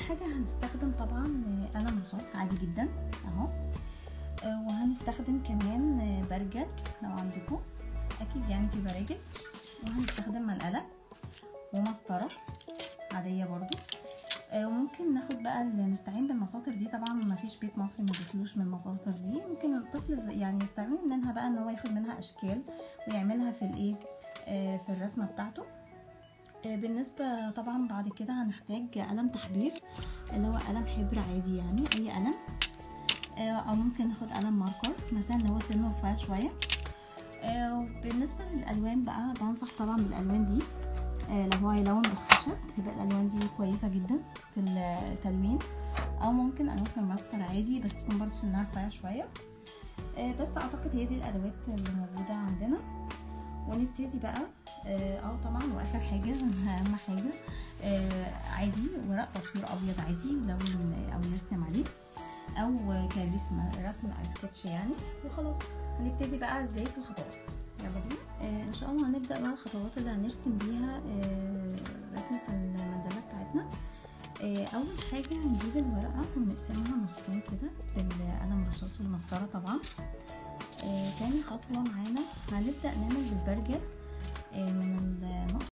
حاجه هنستخدم طبعا آه، قلم رصاص عادي جدا اهو آه، وهنستخدم كمان آه، برجل لو عندكم اكيد يعني في براجل وهنستخدم منقله ومسطره عاديه برضو آه، وممكن ناخد بقى ال- نستعين بالمساطر دي طبعا ما فيش بيت مصري ما بيخلوش من المساطر دي ممكن الطفل يعني يستعين منها بقى ان هو ياخد منها اشكال ويعملها في الايه آه، في الرسمه بتاعته آه، بالنسبه طبعا بعد كده هنحتاج قلم تحبير اللي هو قلم حبر عادي يعني اي قلم آه، او ممكن ناخد قلم ماركر مثلا اللي هو سنه رفيع شويه آه، بالنسبه للالوان بقى بنصح طبعا بالالوان دي آه، لو هو هيلون بالخشب يبقى الالوان دي كويسه جدا في التلوين او ممكن الوان في الماستر عادي بس تكون برضه سنها رفيع شويه آه، بس اعتقد هي دي الادوات اللي موجوده عندنا ونبتدي بقى اه آه، طبعا واخر حاجه اهم حاجه آه عادي ورق تصوير ابيض عادي لون او نرسم عليه او كرسم رسم او سكتش يعني وخلاص هنبتدي بقى ازاي في الخطوات يلا بينا آه ان شاء الله هنبدا بقى الخطوات اللي هنرسم بيها آه رسمه المندله بتاعتنا آه اول حاجه هنجيب الورقه ونقسمها نصين كده بالقلم الرصاص والمسطره طبعا آه تاني خطوه معانا هنبدا نعمل بالبرجل آه من النقطه